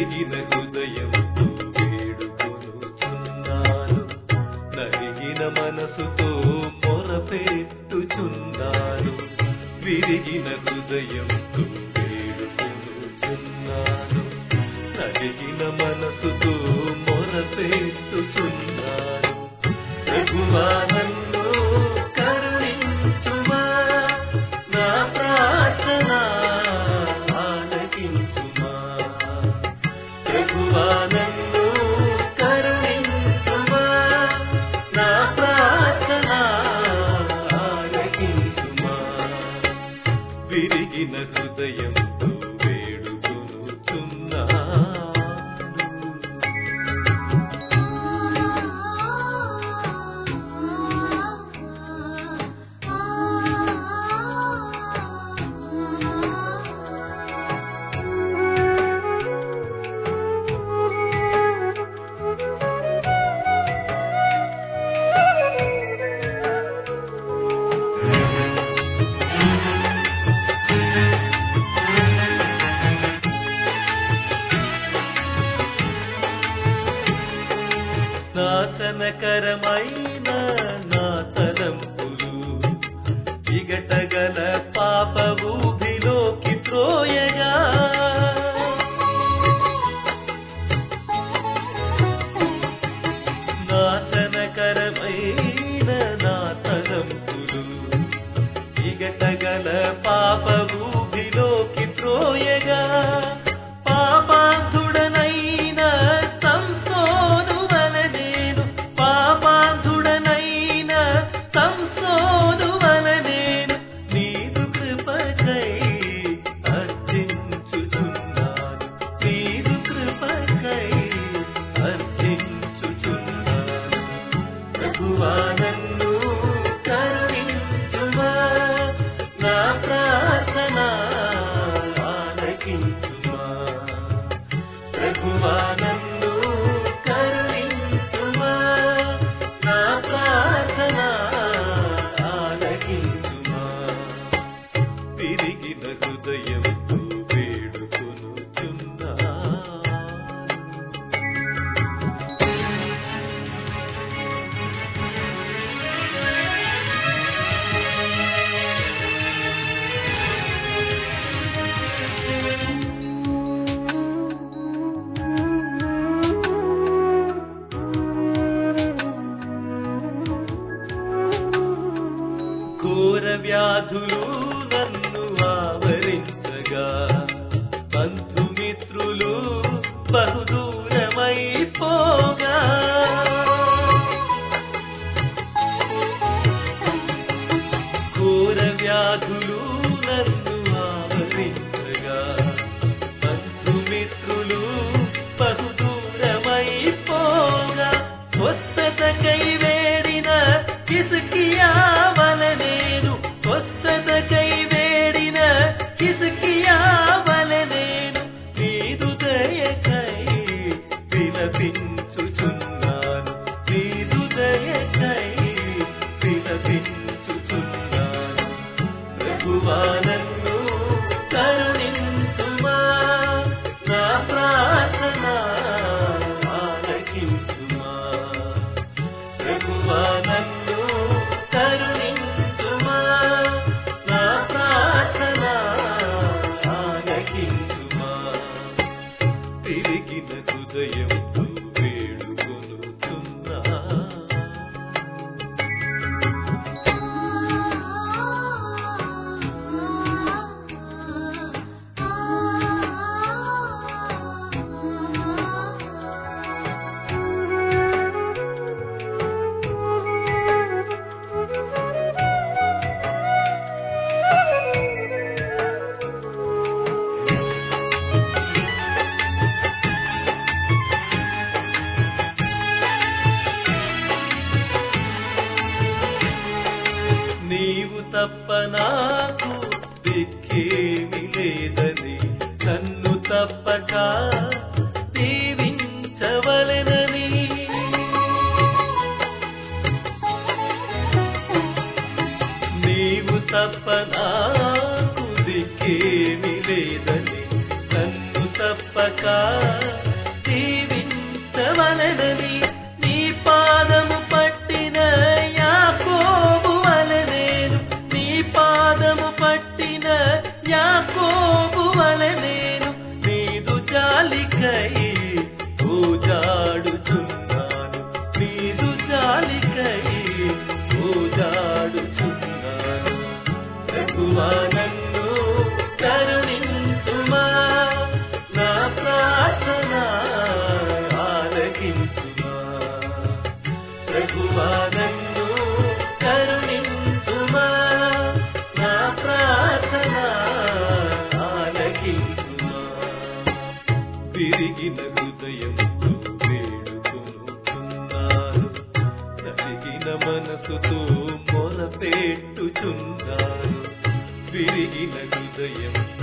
విరిగిన హృదయంతో వేడుకొనుచున్నాను నలిగిన మనసుతో మొరపెట్టుచున్నాను విరిగిన హృదయంతో వేడుకొనుచున్నాను నలిగిన మనసుతో మొరపెట్టుచున్నాను ప్రభువా నన్ను కరుణించుమా నా ప్రార్థన ఆలకించుమా ప్రభువా నన్ను కరుణించుమా నా ప్రార్థన ఆలకించుమా విరిగిన హృదయంతో వేడుకొనుచున్నాను నాశనకరమైన నా తలంపులు ఇగటగల పాప ఊబిలోకి త్రోయగా నాశనకరమైన నా తలంపులు ఇగటగల పాప ఊబిలోకి త్రోయగా పాపాంధుడనైన సంసోను వల నేను పాపాంధుడనైన సంసోను వల నేను నీదు కృపకై అర్జించుచున్నాను నీదు కృపకై అర్జించుచున్నాను ప్రభువా నన్ను కరుణించుమా నా ప్రార్థన ఆలకించుమా ప్రభువా నన్ను కరుణించుమా నా ప్రార్థన ఆలకించుమా తిరిగిన హృదయంతో వేడుకొనుచున్నా ఘోర వ్యాధులు నన్ను ఆవరించగా బంధుమిత్రులు బహుదూరమైపోగా ఘోర వ్యాధులు నన్ను ఆవరించగా బంధుమిత్రులు బహుదూరమైపోగా స్వస్థతకై వేడిన కిసుకియా వల నేను స్వస్థతకై వేడిన కిసుకియా వల నేను నీదు దయకై విలపించుచున్నాను నీదు దయకై విలపించుచున్నాను ప్రభువా నన్ను కరుణించుమా నా ప్రార్థన ఆలకించుమా ప్రభువా నన్ను కరుణించుమా నా ప్రార్థన ఆలకించుమా తిరిగిన హృదయంతో వేడుకొనుచున్నా నీవు తప్ప నాకు దిక్కేమి లేదని నన్ను తప్పక దీవించవలెనని నీవు తప్ప నాకు దిక్కేమి లేదని నన్ను తప్పక ప్రభువా నన్ను కరుణించుమా నా ప్రార్థన ఆలకించుమా విరిగిన హృదయంతో వేడుకొనుచున్నాను నలిగిన మనసుతో మొరపెట్టుచున్నాను విరిగిన హృదయంతో